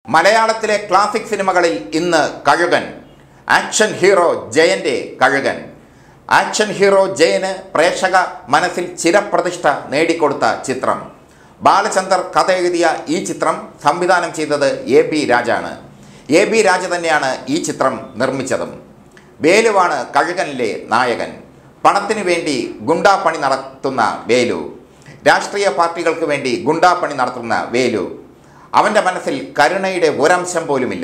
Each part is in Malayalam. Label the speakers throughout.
Speaker 1: മലയാളത്തിലെ ക്ലാസിക് സിനിമകളിൽ ഇന്ന് കഴുകൻ ആക്ഷൻ ഹീറോ ജയന്റെ കഴുകൻ ആക്ഷൻ ഹീറോ ജയന് പ്രേക്ഷക മനസ്സിൽ ചിരപ്രതിഷ്ഠ നേടിക്കൊടുത്ത ചിത്രം ബാലചന്ദർ കഥ എഴുതിയ ഈ ചിത്രം സംവിധാനം ചെയ്തത് എ ബി രാജാണ് എ ബി രാജ തന്നെയാണ് ഈ ചിത്രം നിർമ്മിച്ചതും വേലുവാണ് കഴുകനിലെ നായകൻ പണത്തിനു വേണ്ടി ഗുണ്ടാപ്പണി നടത്തുന്ന വേലു രാഷ്ട്രീയ പാർട്ടികൾക്ക് വേണ്ടി ഗുണ്ടാപ്പണി നടത്തുന്ന വേലു അവൻ്റെ മനസ്സിൽ കരുണയുടെ ഒരംശം പോലുമില്ല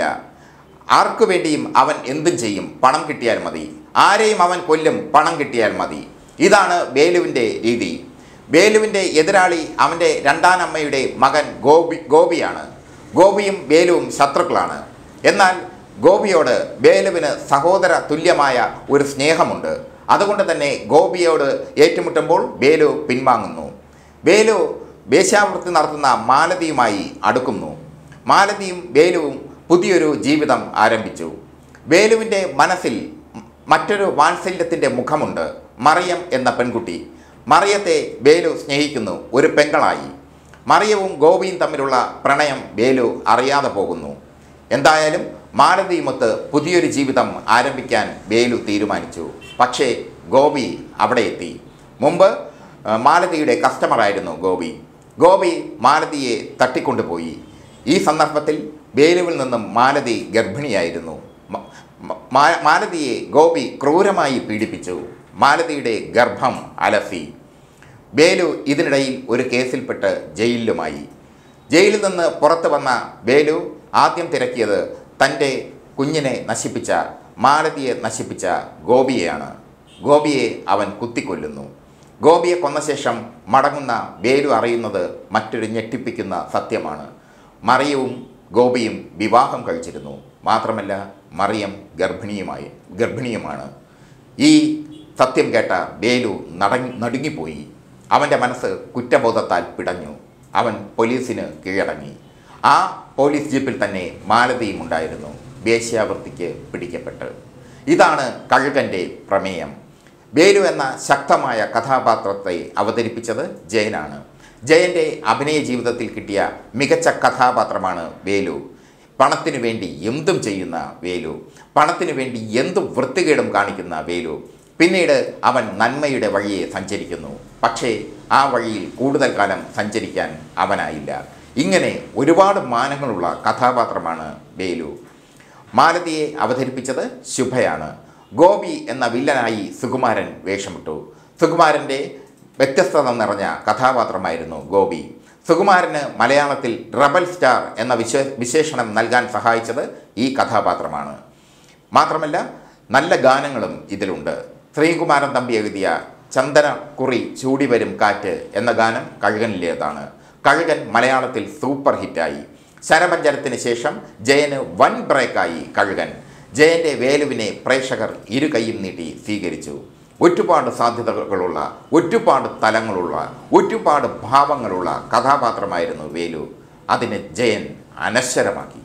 Speaker 1: ആർക്കു വേണ്ടിയും അവൻ എന്തും ചെയ്യും പണം കിട്ടിയാൽ മതി ആരെയും അവൻ കൊല്ലും പണം കിട്ടിയാൽ മതി ഇതാണ് വേലുവിൻ്റെ രീതി വേലുവിൻ്റെ എതിരാളി അവൻ്റെ രണ്ടാനമ്മയുടെ മകൻ ഗോപി ഗോപിയാണ് ഗോപിയും വേലുവും ശത്രുക്കളാണ് എന്നാൽ ഗോപിയോട് വേലുവിന് സഹോദര തുല്യമായ ഒരു സ്നേഹമുണ്ട് അതുകൊണ്ട് തന്നെ ഗോപിയോട് ഏറ്റുമുട്ടുമ്പോൾ വേലു പിൻവാങ്ങുന്നു വേലു വേശ്യാവൃത്തി നടത്തുന്ന മാലതിയുമായി അടുക്കുന്നു മാലതിയും വേലുവും പുതിയൊരു ജീവിതം ആരംഭിച്ചു വേലുവിൻ്റെ മനസ്സിൽ മറ്റൊരു വാത്സല്യത്തിൻ്റെ മുഖമുണ്ട് മറിയം എന്ന പെൺകുട്ടി മറിയത്തെ വേലു സ്നേഹിക്കുന്നു ഒരു പെങ്ങളായി മറിയവും ഗോപിയും തമ്മിലുള്ള പ്രണയം വേലു അറിയാതെ പോകുന്നു എന്തായാലും മാലതിയുമൊത്ത് പുതിയൊരു ജീവിതം ആരംഭിക്കാൻ വേലു തീരുമാനിച്ചു പക്ഷേ ഗോപി അവിടെ എത്തി മുമ്പ് ആ, മാലതിയുടെ കസ്റ്റമറായിരുന്നു ഗോപി ഗോപി മാലതിയെ തട്ടിക്കൊണ്ടുപോയി ഈ സന്ദർഭത്തിൽ വേലുവിൽ നിന്നും മാലതി ഗർഭിണിയായിരുന്നു മ- മ- മാ- മാലതിയെ ഗോപി ക്രൂരമായി പീഡിപ്പിച്ചു മാലതിയുടെ ഗർഭം അലസി വേലു ഇതിനിടയിൽ ഒരു കേസിൽപ്പെട്ട് ജയിലിലുമായി ജയിലിൽ നിന്ന് പുറത്തു വന്ന വേലു ആദ്യം തിരക്കിയത് തൻ്റെ കുഞ്ഞിനെ നശിപ്പിച്ച മാലതിയെ നശിപ്പിച്ച ഗോപിയെയാണ് ഗോപിയെ അവൻ കുത്തിക്കൊല്ലുന്നു ഗോപിയെ കൊന്ന ശേഷം മടങ്ങുന്ന വേലു അറിയുന്നത് മറ്റൊരു ഞെട്ടിപ്പിക്കുന്ന സത്യമാണ് മറിയവും ഗോപിയും വിവാഹം കഴിച്ചിരുന്നു മാത്രമല്ല മറിയം ഗർഭിണിയുമായി ഗർഭിണിയുമാണ് ഈ സത്യം കേട്ട വേലു നടങ്ങി നടുങ്ങിപ്പോയി അവൻ്റെ മനസ്സ് കുറ്റബോധത്താൽ പിടഞ്ഞു അവൻ പോലീസിന് കീഴടങ്ങി ആ പോലീസ് ജീപ്പിൽ തന്നെ മാലതിയും ഉണ്ടായിരുന്നു വേശ്യാവൃത്തിക്ക് പിടിക്കപ്പെട്ട് ഇതാണ് കഴുകൻ്റെ പ്രമേയം വേലു എന്ന ശക്തമായ കഥാപാത്രത്തെ അവതരിപ്പിച്ചത് ജയനാണ് ജയൻ്റെ അഭിനയ ജീവിതത്തിൽ കിട്ടിയ മികച്ച കഥാപാത്രമാണ് വേലു പണത്തിനു വേണ്ടി എന്തും ചെയ്യുന്ന വേലു പണത്തിനു വേണ്ടി എന്തും വൃത്തികേടും കാണിക്കുന്ന വേലു പിന്നീട് അവൻ നന്മയുടെ വഴിയെ സഞ്ചരിക്കുന്നു പക്ഷേ ആ വഴിയിൽ കൂടുതൽ കാലം സഞ്ചരിക്കാൻ അവനായില്ല ഇങ്ങനെ ഒരുപാട് മാനങ്ങളുള്ള കഥാപാത്രമാണ് വേലു മാലതിയെ അവതരിപ്പിച്ചത് ശുഭയാണ് ഗോപി എന്ന വില്ലനായി സുകുമാരൻ വേഷമിട്ടു സുകുമാരൻ്റെ വ്യത്യസ്തത നിറഞ്ഞ കഥാപാത്രമായിരുന്നു ഗോപി സുകുമാരന് മലയാളത്തിൽ റബൽ സ്റ്റാർ എന്ന വിശേ വിശേഷണം നൽകാൻ സഹായിച്ചത് ഈ കഥാപാത്രമാണ് മാത്രമല്ല നല്ല ഗാനങ്ങളും ഇതിലുണ്ട് ശ്രീകുമാരൻ തമ്പി എഴുതിയ ചന്ദന കുറി ചൂടി വരും കാറ്റ് എന്ന ഗാനം കഴുകനിലേതാണ് കഴുകൻ മലയാളത്തിൽ സൂപ്പർ ഹിറ്റായി ശരപഞ്ചരത്തിന് ശേഷം ജയന് വൻ ബ്രേക്കായി കഴുകൻ ജയൻ്റെ വേലുവിനെ പ്രേക്ഷകർ ഇരു കൈയും നീട്ടി സ്വീകരിച്ചു ഒരുപാട് സാധ്യതകളുള്ള ഒരുപാട് തലങ്ങളുള്ള ഒരുപാട് ഭാവങ്ങളുള്ള കഥാപാത്രമായിരുന്നു വേലു അതിന് ജയൻ അനശ്വരമാക്കി